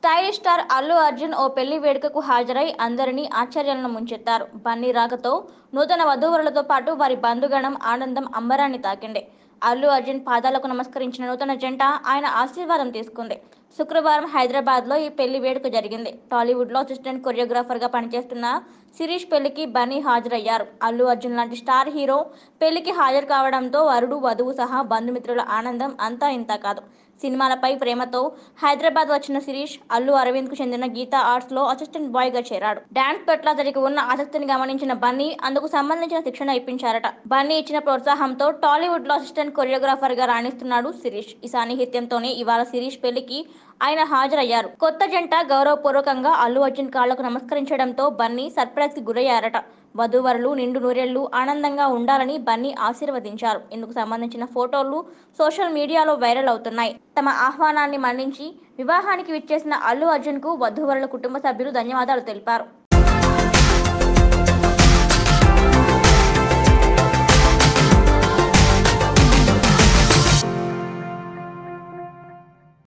stylish star Allu Arjun ఓ పెళ్లి వేడుకకు హాజరై అందరినీ ఆశ్చర్యాలను ముంచెత్తారు బన్నీ రాకతో నూతన వధూవరులతో పాటు వారి బంధుగణం ఆనందం అంబరాన్ని తాకింది అల్లు అర్జున్ పాదాలకు నమస్కరించిన నూతన జంట ఆయన ఆశీర్వాదం తీసుకుంది శుక్రవారం హైదరాబాద్లో ఈ పెళ్లి వేడుక జరిగింది టాలీవుడ్లో అసిస్టెంట్ కొరియోగ్రాఫర్గా పనిచేస్తున్న శిరీష్ పెళ్లికి బన్నీ హాజరయ్యారు అల్లు అర్జున్ లాంటి స్టార్ హీరో పెళ్లికి హాజరు కావడంతో వరుడు వధువు సహా బంధుమిత్రుల ఆనందం అంతా ఇంతా కాదు సినిమాలపై ప్రేమతో హైదరాబాద్ వచ్చిన శిరీష్ అల్లు అరవింద్ కు చెందిన గీతా ఆర్ట్స్ లో అసిస్టెంట్ బాయ్ గా చేరాడు డాన్స్ పట్ల అతడికి ఉన్న ఆసక్తిని గమనించిన బన్నీ అందుకు సంబంధించిన శిక్షణ ఇప్పించారట బన్నీ ఇచ్చిన ప్రోత్సాహంతో టాలీవుడ్ లో అసిస్టెంట్ కొరియోగ్రాఫర్ గా రాణిస్తున్నాడు శిరీష్ ఈ సాన్నిహిత్యంతోనే ఇవాళ శిరీష్ పెళ్లికి ఆయన హాజరయ్యారు కొత్త జంట గౌరవపూర్వకంగా అల్లు అర్జున్ కాళ్లకు నమస్కరించడంతో బన్నీ సర్ప్రైజ్ కి గురయ్యారట వధూవరులు నిండు నూరేళ్లు ఆనందంగా ఉండాలని బన్నీ ఆశీర్వదించారు ఇందుకు సంబంధించిన ఫోటోలు సోషల్ మీడియాలో వైరల్ అవుతున్నాయి తమ ఆహ్వానాన్ని మన్నించి వివాహానికి విచ్చేసిన అల్లు అర్జున్ కు వధూవరుల కుటుంబ సభ్యులు ధన్యవాదాలు తెలిపారు